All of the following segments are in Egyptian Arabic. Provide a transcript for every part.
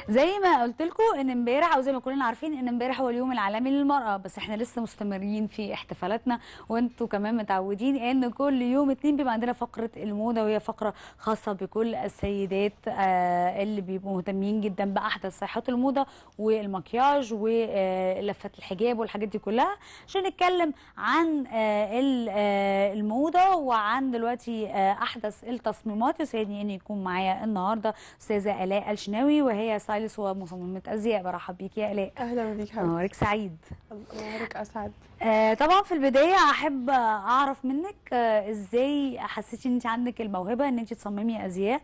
زي ما قلت لكم ان امبارح او زي ما كلنا عارفين ان امبارح هو اليوم العالمي للمراه بس احنا لسه مستمرين في احتفالاتنا وانتوا كمان متعودين ان كل يوم اتنين بيبقى عندنا فقره الموضه وهي فقره خاصه بكل السيدات آه، اللي بيبقوا مهتمين جدا باحدث صيحات الموضه والمكياج ولفه الحجاب والحاجات دي كلها عشان نتكلم عن آه، ال- آه، الموضه وعن دلوقتي آه، احدث التصميمات يسعدني ان يكون معايا النهارده استاذه الاء الشناوي وهي ستايلس ومصممه ازياء برحب بيكي يا الاء اهلا بيك حبيبتي نهارك سعيد نهارك اسعد آه طبعا في البدايه احب اعرف منك آه ازاي حسيتي ان انت عندك الموهبه ان انت تصممي ازياء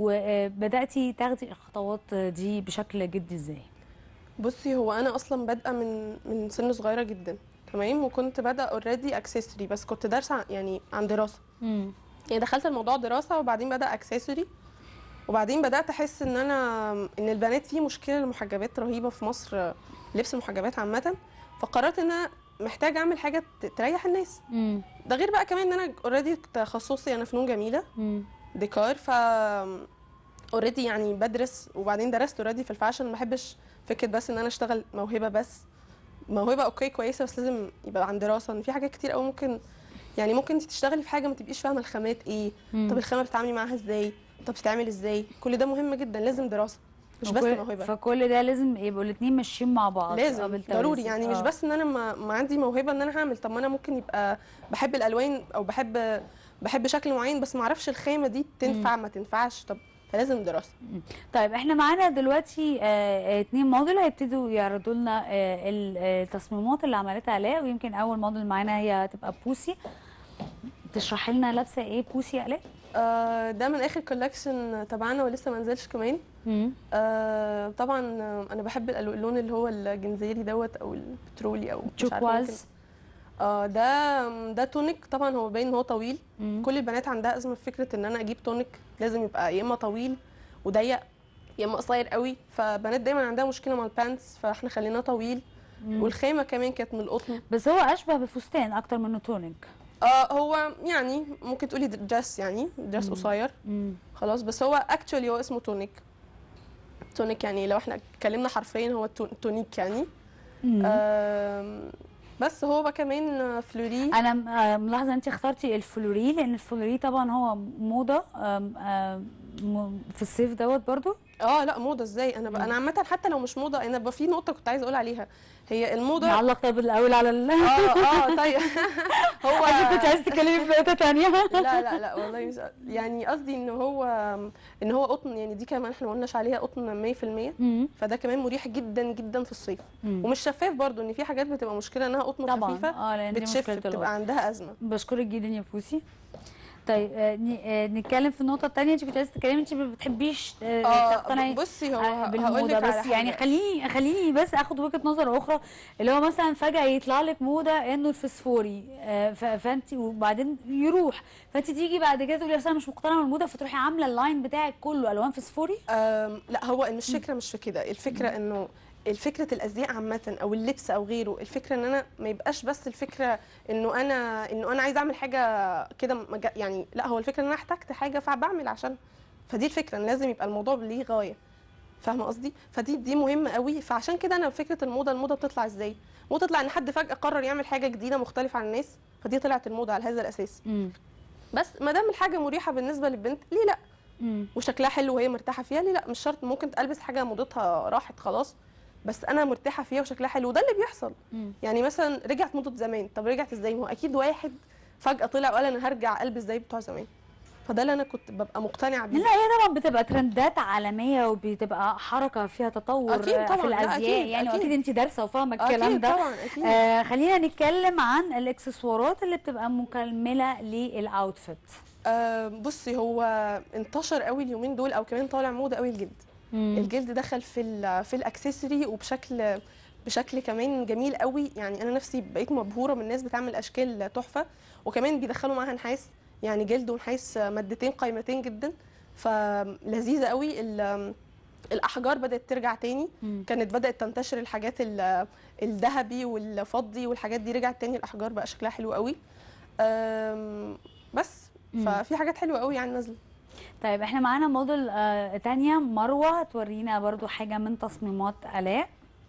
وبداتي تاخدي الخطوات دي بشكل جدي ازاي بصي هو انا اصلا بادئه من من سن صغيره جدا تمام وكنت بادئه اوريدي اكسسوري بس كنت دارسه عن- يعني عن دراسه امم يعني دخلت الموضوع دراسه وبعدين بدا اكسسوري وبعدين بدات احس ان انا ان البنات في مشكله المحجبات رهيبه في مصر لبس المحجبات عامه فقررت ان انا محتاجه اعمل حاجه ت- تريح الناس امم ده غير بقى كمان ان انا اوريدي تخصصي انا فنون جميله امم ديكور ف اوريدي يعني بدرس وبعدين درست اوريدي في الفاشن ما بحبش فكره بس ان انا اشتغل موهبه بس موهبه اوكي كويسه بس لازم يبقى عن دراسه ان في حاجات كتير قوي ممكن يعني ممكن انت تشتغلي في حاجه ما تبقيش فاهمه الخامات ايه طب الخامه بتتعاملي معاها ازاي طب بتتعمل ازاي كل ده مهم جدا لازم دراسه مش بس وكل- موهبه فكل ده لازم يبقوا الاثنين ماشيين مع بعض آه، لازم بالتوازي. ضروري يعني مش آه. بس ان انا ما, ما عندي موهبه ان انا هعمل طب ما انا ممكن يبقى بحب الالوان او بحب بحب شكل معين بس ما اعرفش الخامه دي تنفع ما تنفعش طب فلازم دراسه طيب احنا معانا دلوقتي آه، آه، اتنين موديل هيبتدوا يعرضوا لنا آه، ال- آه، التصميمات اللي عملتها الاء ويمكن اول موديل معانا هي هتبقى بوسي تشرحي لنا لابسه ايه بوسي يا الاء آه، ده من اخر كولكشن تبعنا ولسه ما نزلش كمان آه، طبعا آه، انا بحب الألو- اللون اللي هو الجنزيري دوت او البترولي او مش عارفة ممكن- تشوكواز اه ده ده تونيك طبعا هو باين ان هو طويل مم. كل البنات عندها ازمه في فكره ان انا اجيب تونيك لازم يبقى يا اما طويل وضيق يا اما قصير قوي فبنات دايما عندها مشكله مع البانتس فاحنا خليناه طويل والخامه كمان كانت من القطن بس هو اشبه بفستان اكتر منه تونيك اه هو يعني ممكن تقولي دريس يعني دريس قصير خلاص بس هو اكشولي هو اسمه تونيك تونيك يعني لو احنا اتكلمنا حرفيا هو تو- تونيك يعني آم، بس هو بقى كمان فلوري انا م- آه، ملاحظه انت اخترتي الفلوري لان الفلوري طبعا هو موضه آم، آم، م- في الصيف دوت برضو اه لا موضه ازاي انا بقى انا عامه حتى لو مش موضه انا بقى في نقطه كنت عايزه اقول عليها هي الموضه اه نعلق طيب الاول على ال اه طيب هو عشان كنت عايزه تتكلمي في نقطه ثانيه لا لا لا والله مش يعني قصدي ان هو ان هو قطن يعني دي كمان احنا ما قلناش عليها قطن 100% فده كمان مريح جدا جدا في الصيف ومش شفاف برضو ان في حاجات بتبقى مشكله انها قطن طبعا خفيفه اه لان دي بتشف مشكله بتبقى الوقت عندها ازمه بشكرك جدا يا فوسي طيب آه، ن- آه، نتكلم في النقطه الثانيه انت كنت عايزه تتكلمي انت ما بتحبيش آه، اه تقتنعي بصي هو آه، هقول بالموضه لك على بس يعني حاجة. خليني خليني بس اخد وجهه نظر اخرى اللي هو مثلا فجاه يطلع لك موضه انه الفسفوري آه، ف- فانت وبعدين يروح فانت تيجي بعد كده تقولي اصل انا مش مقتنعه بالموضه فتروحي عامله اللاين بتاعك كله الوان فسفوري أم، لا هو مش فكره مش في كده الفكره انه الفكره الازياء عامه او اللبس او غيره الفكره ان انا ما يبقاش بس الفكره انه انا انه انا عايزه اعمل حاجه كده مجا- يعني لا هو الفكره ان انا احتجت حاجه فبعمل عشان فدي الفكره ان لازم يبقى الموضوع ليه غايه فاهمه قصدي فدي دي مهمه قوي فعشان كده انا فكره الموضه الموضه بتطلع ازاي الموضه تطلع ان حد فجاه قرر يعمل حاجه جديده مختلفه عن الناس فدي طلعت الموضه على هذا الاساس امم بس ما دام الحاجه مريحه بالنسبه للبنت ليه لا امم وشكلها حلو وهي مرتاحه فيها ليه لا مش شرط ممكن البس حاجه موضتها راحت خلاص بس انا مرتاحه فيها وشكلها حلو وده اللي بيحصل مم. يعني مثلا رجعت موضه زمان طب رجعت ازاي ما هو اكيد واحد فجاه طلع وقال انا هرجع البس زي بتوع زمان فده اللي انا كنت ببقى مقتنعه بيه لا هي طبعا بتبقى ترندات عالميه وبتبقى حركه فيها تطور أكيد آه، طبعاً، في لا، الازياء أكيد، يعني أكيد. واكيد انت دارسه وفاهمه الكلام اكيد ده طبعا اكيد آه خلينا نتكلم عن الاكسسوارات اللي بتبقى مكمله للاوتفيت آه بصي هو انتشر قوي اليومين دول او كمان طالع موضه قوي الجلد الجلد دخل في ال في الاكسسوري وبشكل بشكل كمان جميل قوي يعني انا نفسي بقيت مبهوره من الناس بتعمل اشكال تحفه وكمان بيدخلوا معاها نحاس يعني جلد ونحاس مادتين قيمتين جدا فلذيذه قوي ال- الاحجار بدات ترجع تاني مم. كانت بدات تنتشر الحاجات ال- الذهبي والفضي والحاجات دي رجعت تاني الاحجار بقى شكلها حلو قوي أم، بس مم. ففي حاجات حلوه قوي يعني نازله طيب احنا معانا موديل آه تانية مروة هتورينا برضو حاجة من تصميمات آلاء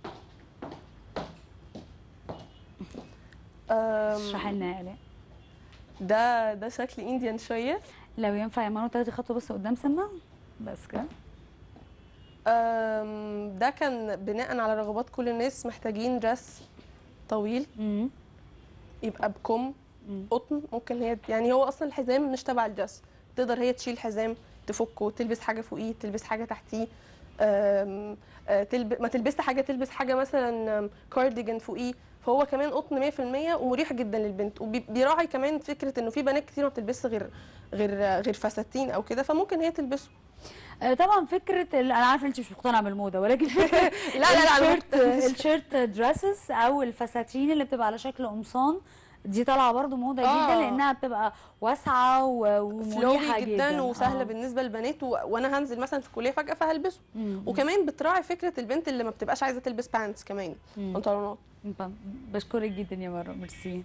أم، اشرحي لنا يا آلاء ده ده شكل انديان شويه لو ينفع يا مروة تاخدي خطوة بس قدام سنة بس كده أم، ده كان بناء على رغبات كل الناس محتاجين درس طويل مم. يبقى بكم مم. قطن ممكن هي يعني هو اصلا الحزام مش تبع الدرس تقدر هي تشيل حزام تفكه تلبس حاجه فوقيه تلبس حاجه تحتيه أم، آه، تلب... ما تلبس حاجه تلبس حاجه مثلا كارديجان فوقيه فهو كمان قطن 100% ومريح جدا للبنت وبيراعي كمان فكره انه في بنات كتير ما بتلبسش غير غير غير فساتين او كده فممكن هي تلبسه آه، طبعا فكره ال- انا عارفه انت مش مقتنعه بالموضه ولكن فكره لا لا لا أنا الشيرت الشيرت دريسز او الفساتين اللي بتبقى على شكل قمصان دي طالعه برضو موضه آه. جدا لانها بتبقى واسعه و- ومريحه فلوي جدا وسهله آه. بالنسبه للبنات و... وانا هنزل مثلا في الكليه فجاه فهلبسه مم. وكمان بتراعي فكره البنت اللي ما بتبقاش عايزه تلبس بانتس كمان مم. بنطلونات ب- بشكرك جدا يا مروه ميرسي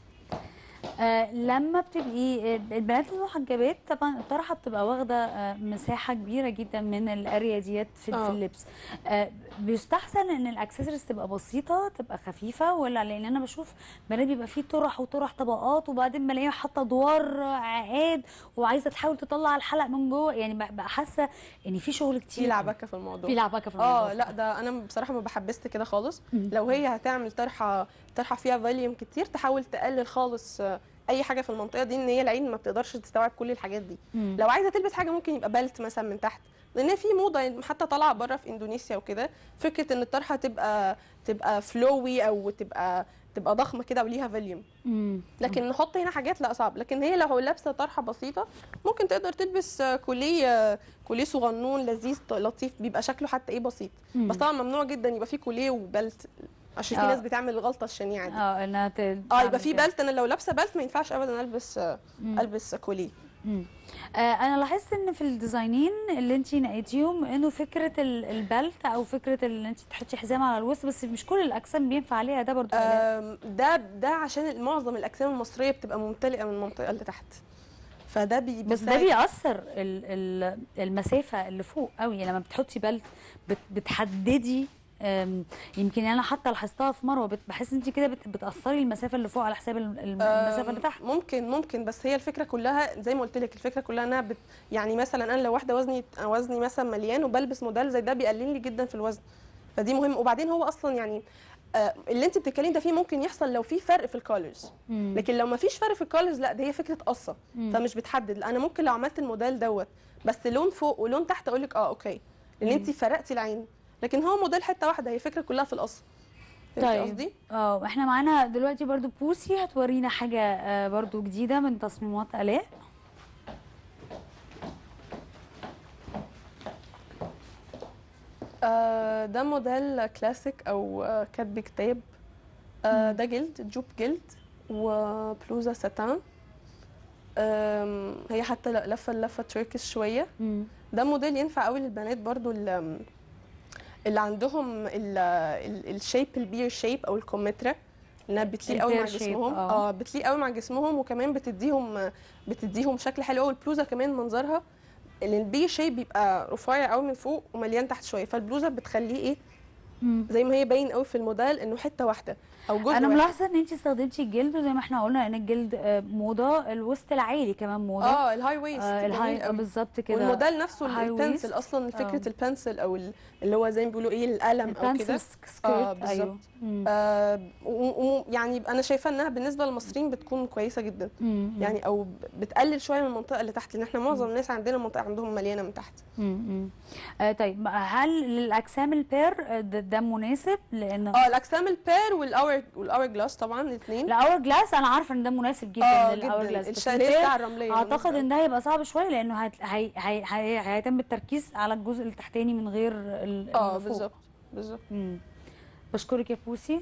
آه لما بتبقي البنات المحجبات طبعا الطرحه بتبقى واخده آه مساحه كبيره جدا من الاريا ديت في, آه. في اللبس آه بيستحسن ان الاكسسوارز تبقى بسيطه تبقى خفيفه ولا لان انا بشوف بنات بيبقى فيه طرح وطرح طبقات وبعدين بلاقيها حاطه ادوار عقاد وعايزه تحاول تطلع الحلق من جوه يعني ببقى حاسه ان في شغل كتير في لعبكه في الموضوع في لعبكه في الموضوع اه لا ده انا بصراحه ما بحبست كده خالص مم. لو هي هتعمل طرحه طرحه فيها فوليوم كتير تحاول تقلل خالص آه، اي حاجه في المنطقه دي ان هي العين ما بتقدرش تستوعب كل الحاجات دي مم. لو عايزه تلبس حاجه ممكن يبقى بلت مثلا من تحت لان في موضه يعني حتى طالعه بره في اندونيسيا وكده فكره ان الطرحه تبقى تبقى فلوي او تبقى تبقى ضخمه كده وليها فوليوم مم. لكن نحط هنا حاجات لا صعب لكن هي لو لابسه طرحه بسيطه ممكن تقدر تلبس آه، كوليه آه، كوليه صغنون لذيذ ط- لطيف بيبقى شكله حتى ايه بسيط مم. بس طبعا ممنوع جدا يبقى فيه كوليه وبلت عشان في آه. ناس بتعمل الغلطه الشنيعه دي اه انها ت- اه تعمل يبقى في كده. بلت انا لو لابسه بلت ما ينفعش ابدا البس آه، مم. البس كوليه مم. آه انا لاحظت ان في الديزاينين اللي انت نقيتيهم انه فكره ال- البلت او فكره ان انت تحطي حزام على الوسط بس مش كل الاجسام بينفع عليها ده برضو آه آم، ده ده عشان معظم الاجسام المصريه بتبقى ممتلئه من المنطقه اللي تحت فده بي بس ده بيساعد- بيأثر ال- ال- المسافه اللي فوق قوي لما بتحطي بلت بت- بتحددي آم، يمكن انا حتى لاحظتها في مروه بت- بحس انت كده بت- بتاثري المسافه اللي فوق على حساب الم- الم- المسافه اللي تحت ممكن ممكن بس هي الفكره كلها زي ما قلت لك الفكره كلها انها بت يعني مثلا انا لو واحده وزني وزني مثلا مليان وبلبس موديل زي ده بيقلل لي جدا في الوزن فدي مهم وبعدين هو اصلا يعني آه، اللي انت بتتكلمي ده فيه ممكن يحصل لو في فرق في الكولرز مم. لكن لو ما فيش فرق في الكولرز لا دي هي فكره قصه مم. فمش بتحدد لا انا ممكن لو عملت الموديل دوت بس لون فوق ولون تحت اقول لك اه اوكي لان انت فرقتي العين لكن هو موديل حته واحده هي فكره كلها في القصه فهمتي طيب. قصدي اه احنا معانا دلوقتي برضو بوسي هتورينا حاجه آه برضو جديده من تصميمات الاء آه، ده موديل كلاسيك او آه، كاتب كتاب آه، ده جلد جوب جلد وبلوزه ساتان آم، هي حتى ل- لفه لفه تركش شويه مم. ده موديل ينفع قوي للبنات برضو اللي, اللي عندهم الشيب البير شيب او الكومترا انها بتليق قوي مع البير shape، جسمهم آه. اه بتليق قوي مع جسمهم وكمان بتديهم بتديهم شكل حلو قوي البلوزه كمان منظرها اللي البي شيب بيبقى رفيع قوي من فوق ومليان تحت شويه فالبلوزه بتخليه ايه مم. زي ما هي باين قوي في الموديل انه حته واحده او جزء انا واحد. ملاحظه ان انت استخدمتي الجلد وزي ما احنا قلنا ان الجلد آه، موضه الوسط العالي كمان موضه اه الهاي ويست آه الهاي جميل آه، قوي. بالظبط كده والموديل نفسه high البنسل waist. اصلا فكره آه. البنسل او ال- اللي هو زي ما بيقولوا ايه القلم او كده البانسل سكيرت آه، بالظبط. ايوه مم. آه ويعني انا شايفه انها بالنسبه للمصريين بتكون كويسه جدا مم. يعني او ب- بتقلل شويه من المنطقه اللي تحت لان احنا معظم الناس عندنا المنطقه عندهم مليانه من تحت مم. آه طيب هل للاجسام البير آه، ده, ده مناسب لان اه الاجسام البير والاور والاور جلاس طبعا الاثنين الاور جلاس انا عارفه ان ده مناسب جدا اه للاور جدا جلاس بس الشاليه البير بتاع الرمليه اعتقد بالنسبة ان ده هيبقى صعب شويه لانه هت... هي... هي... هي... هيتم التركيز على الجزء التحتاني من غير ال... اه اللي فوق. بالظبط بالظبط مم. بشكرك يا بوسي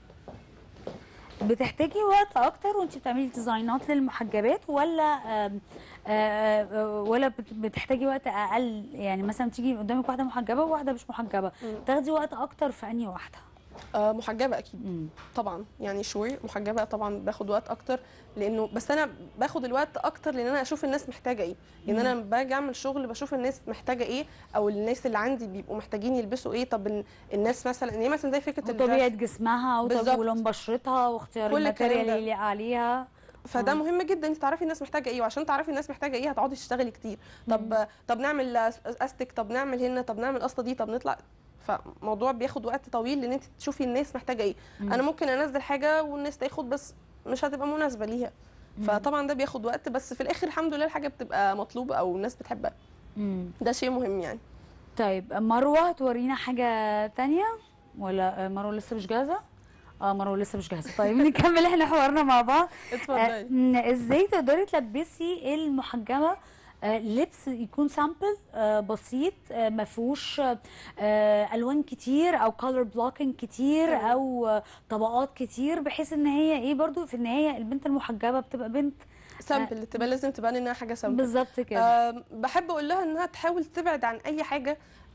بتحتاجي وقت اكتر وانت بتعملي ديزاينات للمحجبات ولا آم، آه، آه، ولا بت- بتحتاجي وقت اقل يعني مثلا تيجي قدامك واحده محجبه وواحده مش محجبه مم. تاخدي وقت اكتر في انهي واحده آه محجبه اكيد مم. طبعا يعني شوي محجبه طبعا باخد وقت اكتر لانه بس انا باخد الوقت اكتر لان انا اشوف الناس محتاجه ايه يعني انا لما باجي اعمل شغل بشوف الناس محتاجه ايه او الناس اللي عندي بيبقوا محتاجين يلبسوا ايه طب ال- الناس مثلا يعني مثلا زي فكره وطبيعه الدرess. جسمها وطب- بالظبط. ولون بشرتها واختيار كل الكلام الماتيريال ده. اللي يليق عليها فده آه. مهم جدا انت تعرفي الناس محتاجه ايه وعشان تعرفي الناس محتاجه ايه هتقعدي تشتغلي كتير طب طب نعمل استك طب نعمل هنا طب نعمل قصه دي طب نطلع فموضوع بياخد وقت طويل لان انت تشوفي الناس محتاجه ايه مم. انا ممكن انزل حاجه والناس تاخد بس مش هتبقى مناسبه ليها فطبعا ده بياخد وقت بس في الاخر الحمد لله الحاجه بتبقى مطلوبه او الناس بتحبها مم. ده شيء مهم يعني طيب مروه تورينا حاجه تانية ولا آه، مروه لسه مش جاهزه اه مروه لسه مش جاهزه طيب نكمل احنا حوارنا مع بعض آه، اتفضلي م- ازاي تقدري تلبسي المحجبه آه، لبس يكون سامبل بسيط آه، ما فيهوش آه، آه، الوان كتير او كولر بلوكينج كتير تمام. او آه، طبقات كتير بحيث ان هي ايه برضو في النهايه البنت المحجبه بتبقى بنت سامبل تبقى لازم تبان انها حاجه سامبل بالظبط كده آم، بحب اقول لها انها تحاول تبعد عن اي حاجه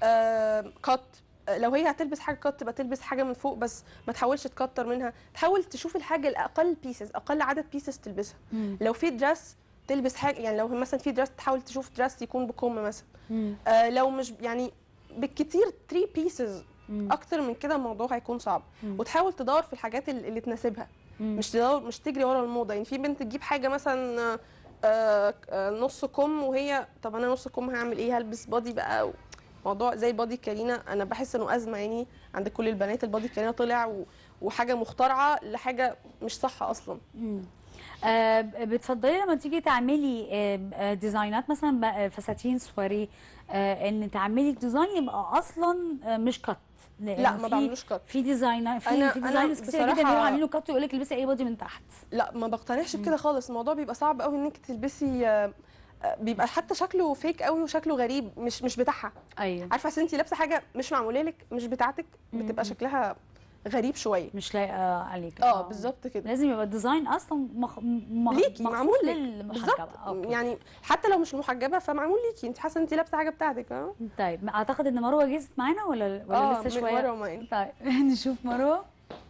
آم، قط آه، لو هي هتلبس حاجه قط تبقى تلبس حاجه من فوق بس ما تحاولش تكتر منها تحاول تشوف الحاجه الاقل بيسز اقل عدد بيسز تلبسها مم. لو في دريس تلبس حاجه يعني لو مثلا في دريس تحاول تشوف دريس يكون بكم مثلا مم. آه لو مش يعني بالكتير 3 بيسز مم. اكتر من كده الموضوع هيكون صعب مم. وتحاول تدور في الحاجات اللي اللي تناسبها مم. مش تدور مش تجري ورا الموضه يعني في بنت تجيب حاجه مثلا آه، آه، آه، نص كم وهي طب انا نص كم هعمل ايه هلبس بادي بقى موضوع زي بادي كارينا انا بحس انه ازمه يعني عند كل البنات البادي كارينا طلع و... وحاجه مخترعه لحاجه مش صح اصلا مم. آه، بتفضلي لما تيجي تعملي آه، آه، ديزاينات مثلا بقى فساتين سواري آه، ان تعملي ديزاين يبقى اصلا آه، مش كت لأنه لا ما في- بعملوش كات في ديزاينر في أنا- في أنا ديزاينرز كتير جدا بصراحة- بيبقوا عاملين له كات ويقول لك البسي اي بودي من تحت لا ما بقتنعش بكده خالص الموضوع بيبقى صعب قوي انك تلبسي آه، آه، بيبقى حتى شكله فيك قوي وشكله غريب مش مش بتاعها ايوه عارفه اصل انت لابسه حاجه مش معموله لك مش بتاعتك بتبقى شكلها غريب شويه مش لايقه عليك اه بالظبط كده لازم يبقى الديزاين اصلا مخ... مخ... ليكي مخصوص معمول لك للمحجبة. بالظبط أوكي. يعني حتى لو مش محجبه فمعمول ليكي انت حاسه انت لابسه حاجه بتاعتك اه طيب اعتقد ان مروه جهزت معانا ولا ولا اه لسه من شويه ورا ومعين طيب نشوف مروه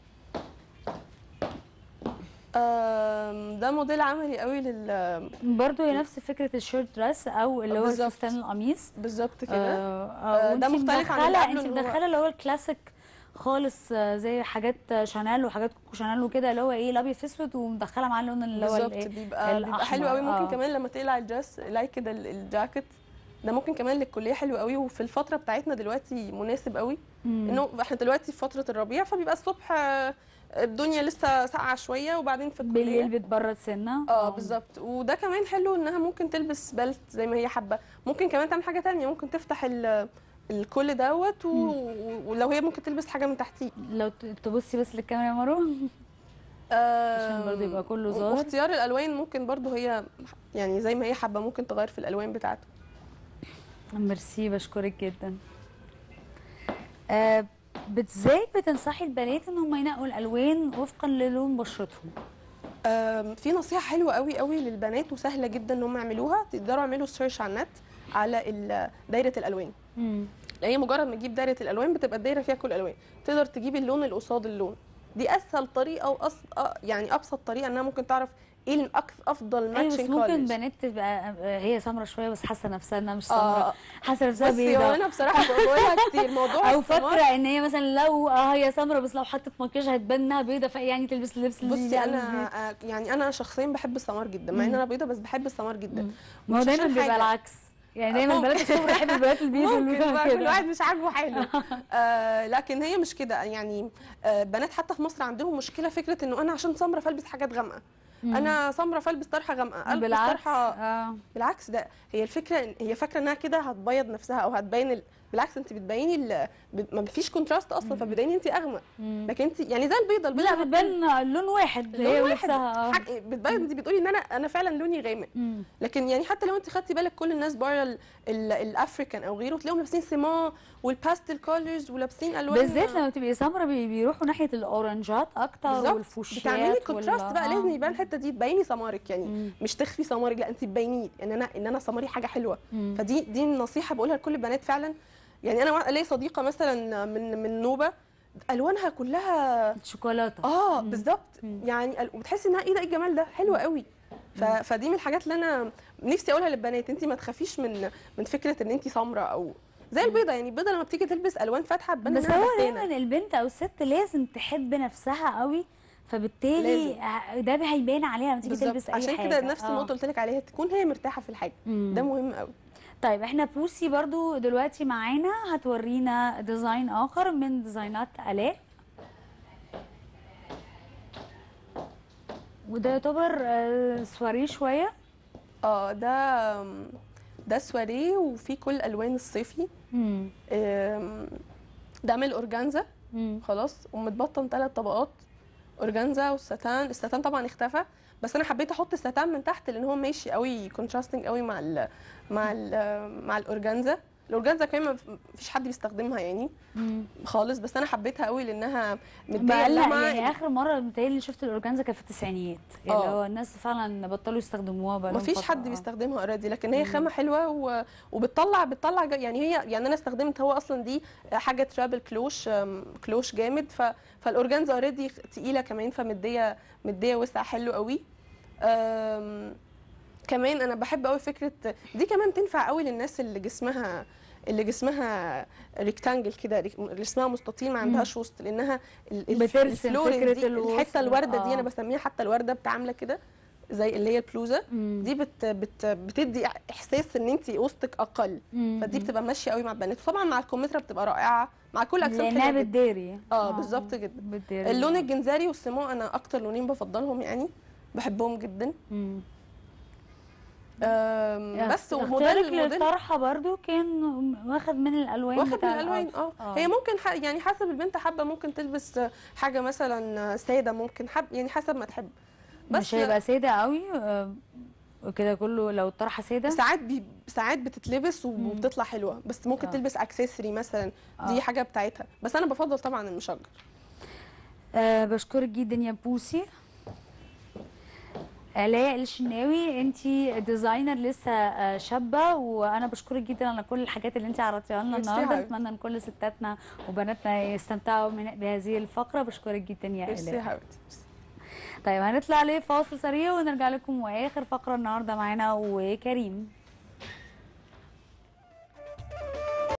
آم، ده موديل عملي قوي لل برضو هي نفس فكره الشورت دريس او اللي هو بالظبط. الفستان القميص بالظبط كده آه آه ده وانتي مختلف عن اللي مدخلة- قبله انت اللي هو- مدخله اللي هو الكلاسيك خالص آه، زي حاجات شانيل وحاجات كوكو شانيل وكده اللي هو ايه الابيض في اسود ومدخله معاه اللون اللي هو بالظبط الايه بيبقى بيبقى حلو الأحمر، قوي ممكن آه. كمان لما تقلع الدرس لايك كده ال- الجاكيت ده ممكن كمان للكليه حلو قوي وفي الفتره بتاعتنا دلوقتي مناسب قوي مم. انه احنا دلوقتي في فتره الربيع فبيبقى الصبح آه، الدنيا لسه ساقعه شويه وبعدين في بالليل الكليه بتبرد سنه اه بالظبط وده كمان حلو انها ممكن تلبس بلت زي ما هي حابه ممكن كمان تعمل حاجه تانية ممكن تفتح ال الكل دوت و... ولو هي ممكن تلبس حاجه من تحتيه لو ت- تبصي بس للكاميرا يا مروه عشان برضه يبقى كله ظاهر. واختيار الالوان ممكن برضه هي يعني زي ما هي حابه ممكن تغير في الالوان بتاعته ميرسي بشكرك جدا آه ازاي بتنصحي البنات ان هم ينقوا الالوان وفقا للون بشرتهم آم، في نصيحه حلوه قوي قوي للبنات وسهله جدا ان هم يعملوها تقدروا يعملوا سيرش على النت على ال- دايره الالوان مم. هي مجرد ما تجيب دايره الالوان بتبقى الدايره فيها كل الالوان تقدر تجيب اللون اللي قصاد اللون دي اسهل طريقه وأص... آه، يعني ابسط طريقه انها ممكن تعرف ايه الأكثر افضل ايوه بس ماتشنج ممكن بنات تبقى آه، هي سمرة شويه بس حاسه نفسها انها مش سمرة اه حاسه نفسها بصي هو بيضاء انا بصراحه بقولها كتير موضوع او السمار فاكره ان هي مثلا لو اه هي سمرة بس لو حطت مكياج هتبان انها بيضه فايه يعني تلبس اللبس اللي بصي يليق انا عليها. آه، يعني انا شخصيا بحب السمار جدا مع ان مم. انا بيضه بس بحب السمار جدا مم. ما هو مش دايما عشان بيبقى حاجة. العكس يعني دايما ممكن. البنات السمرة يحبوا البنات البيض ممكن والبيضة بقى كل كده. واحد مش عاجبه حاله آه لكن هي مش كده يعني آه بنات حتى في مصر عندهم مشكله فكره انه انا عشان سمره فالبس حاجات غامقه مم. انا سمره فالبس طرحه غامقه البس بالعكس طرحه اه بالعكس ده هي الفكره إن- هي فاكره انها كده هتبيض نفسها او هتبين ال... بالعكس انت بتبيني ال... ب- ما فيش كونتراست اصلا فبتبيني انت اغمق مم. لكن انت يعني زي البيضه البيضه لا لما بتبان لون واحد لون هي واحد. ولبسها اه حق... بتبين انت بتقولي ان انا انا فعلا لوني غامق مم. لكن يعني حتى لو انت خدتي بالك كل الناس بره ال- ال- الافريكان او غيره تلاقيهم لابسين سيمان والباستل كولرز ولابسين الوان بالذات لما تبقي سمرة بي- بيروحوا ناحيه الاورنجات اكتر بالظبط. والفوشيات بتعملي كونتراست وال- بقى آه. لازم يبان الحته دي تبيني سمارك يعني مم. مش تخفي سمارك لا انت تبينيه ان انا ان انا سماري حاجه حلوه مم. فدي دي النصيحه بقولها لكل البنات فعلا يعني انا وا- ليا صديقه مثلا من من نوبه الوانها كلها شوكولاته اه مم. بالظبط مم. يعني ال- وبتحسي انها ايه ده إيه الجمال ده حلوه قوي ف... فدي من الحاجات اللي انا نفسي اقولها للبنات انت ما تخافيش من من فكره ان انت سمراء او زي البيضه يعني البيضه لما بتيجي تلبس الوان فاتحه تبان بس إنها هو بهتانة. دايما البنت او الست لازم تحب نفسها قوي فبالتالي لازم. ده هيبان عليها لما تيجي بالظبط. تلبس اي عشان حاجه كده نفس آه. النقطه اللي قلت لك عليها تكون هي مرتاحه في الحاجه مم. ده مهم قوي طيب احنا بوسي برضو دلوقتي معانا هتورينا ديزاين اخر من ديزاينات الاء وده يعتبر آه، سواريه شويه اه ده ده سواريه وفي كل الوان الصيفي مم. آم، ده من الاورجانزا مم. خلاص ومتبطن ثلاث طبقات اورجانزا والستان الستان طبعا اختفى بس انا حبيت احط الستان من تحت لان هو ماشي قوي كونتراستنج قوي مع ال مع ال مع الاورجانزا الاورجانزا كمان ما فيش حد بيستخدمها يعني مم. خالص بس انا حبيتها قوي لانها مديه بقلق لمعه يعني اخر مره متهيألي شفت الاورجانزا كانت في التسعينيات يعني آه. هو الناس فعلا بطلوا يستخدموها بقى ما فيش حد بيستخدمها اوريدي لكن هي خامه حلوه و... وبتطلع بتطلع جا- يعني هي يعني انا استخدمت هو اصلا دي حاجه ترابل كلوش أم، كلوش جامد ف... فالاورجانزا اوريدي تقيله كمان فمديه مديه وسع حلو قوي أم... كمان انا بحب قوي فكره دي كمان تنفع قوي للناس اللي جسمها اللي جسمها ريكتانجل كده ريك- اللي جسمها مستطيل ما عندهاش وسط لانها ال- الف- بترسم الفلورنج فكرة دي الوسط. الحته الورده دي آه. انا بسميها حتى الورده بتعامله كده زي اللي هي البلوزه دي بت بت بتدي احساس ان انت وسطك اقل فدي بتبقى ماشيه قوي مع البنات وطبعا مع الكمثرى بتبقى رائعه مع كل اجسام لانها حلوه جدا بتداري اه بالظبط جدا بتداري اللون الجنزاري والسمو انا اكتر لونين بفضلهم يعني بحبهم جدا مم. آم، بس وموديل اختيارك الموديل للطرحه برضو كان واخد من الالوان واخد من بتاع الالوان الأرض. اه هي ممكن ح... يعني حسب البنت حابه ممكن تلبس حاجه مثلا ساده ممكن حب يعني حسب ما تحب بس مش هيبقى ساده قوي آه، وكده كله لو الطرحه ساده ساعات بي... ساعات بتتلبس مم. وبتطلع حلوه بس ممكن آه. تلبس اكسسوري مثلا دي آه. حاجه بتاعتها بس انا بفضل طبعا المشجر أه بشكرك جدا يا بوسي آلاء الشناوي انت ديزاينر لسه آه، شابه وانا بشكرك جدا على كل الحاجات اللي انت عرضتيها لنا ميرسي يا النهارده حبيبتي. اتمنى ان كل ستاتنا وبناتنا يستمتعوا من بهذه الفقره بشكرك جدا يا ميرسي يا آلاء حبيبتي طيب هنطلع لفاصل سريع ونرجع لكم واخر فقره النهارده معانا وكريم